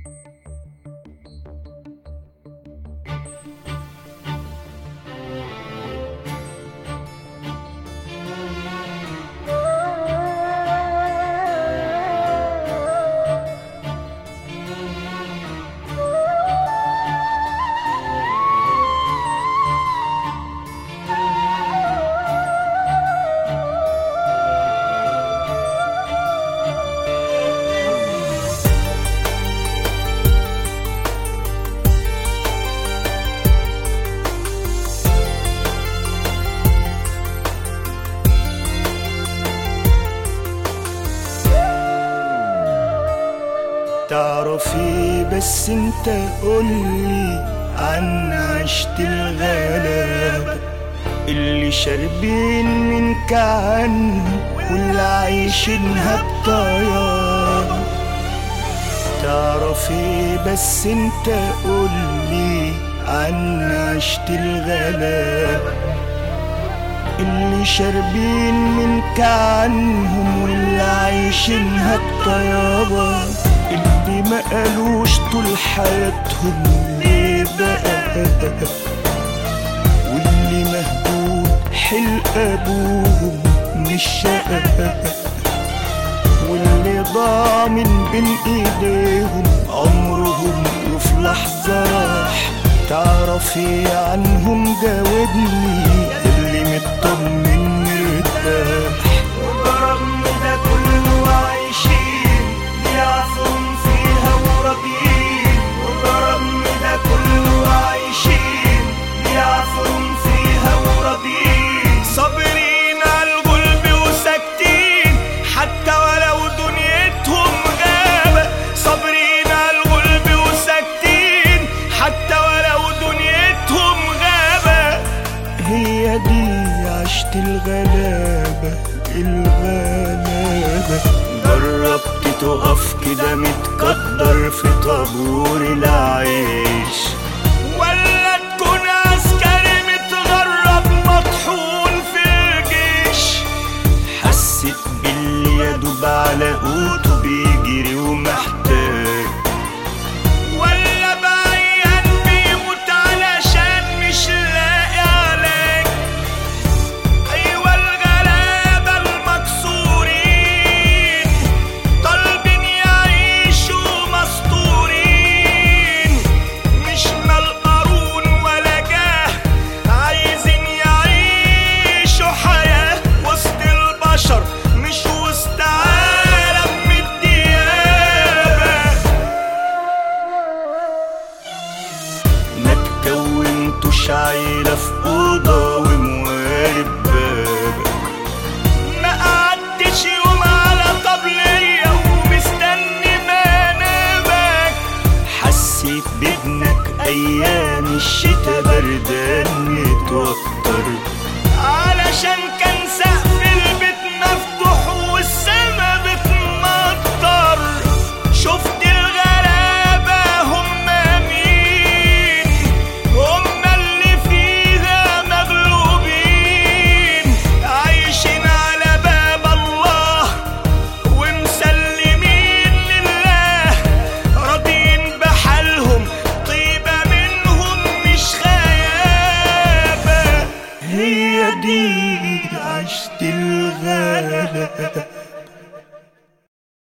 تعرفي بس انت قولي عن عشت الغلابة اللي شاربين من كعن واللي عايشينها بطيارة تعرفي بس انت قولي عن عشت الغلابة اللي شاربين من كعنهم واللي عايشينها بطيابة اللي ما قالوش طول حياتهم ليه بقى واللي مهدود حل ابوهم مش شقة واللي ضاع من بين ايديهم عمرهم وفي لحظة راح تعرفي عنهم جاوبني اللي مطمن مرتاح وبرغم ده كله عايشين يعصون فيها وراضيين وبرغم ده كله عايشين يعصون فيها وراضيين صابرين على الغلب وساكتين حتى ولو دنيتهم غابة صابرين على الغلب وساكتين حتى ولو دنيتهم غابة هي دي عشت الغلابة الغلابة جربت تقف كده متقدر في طابور العيش ولا تكون عسكري متغرب مطحون في الجيش حسيت باللي يدوب على قوته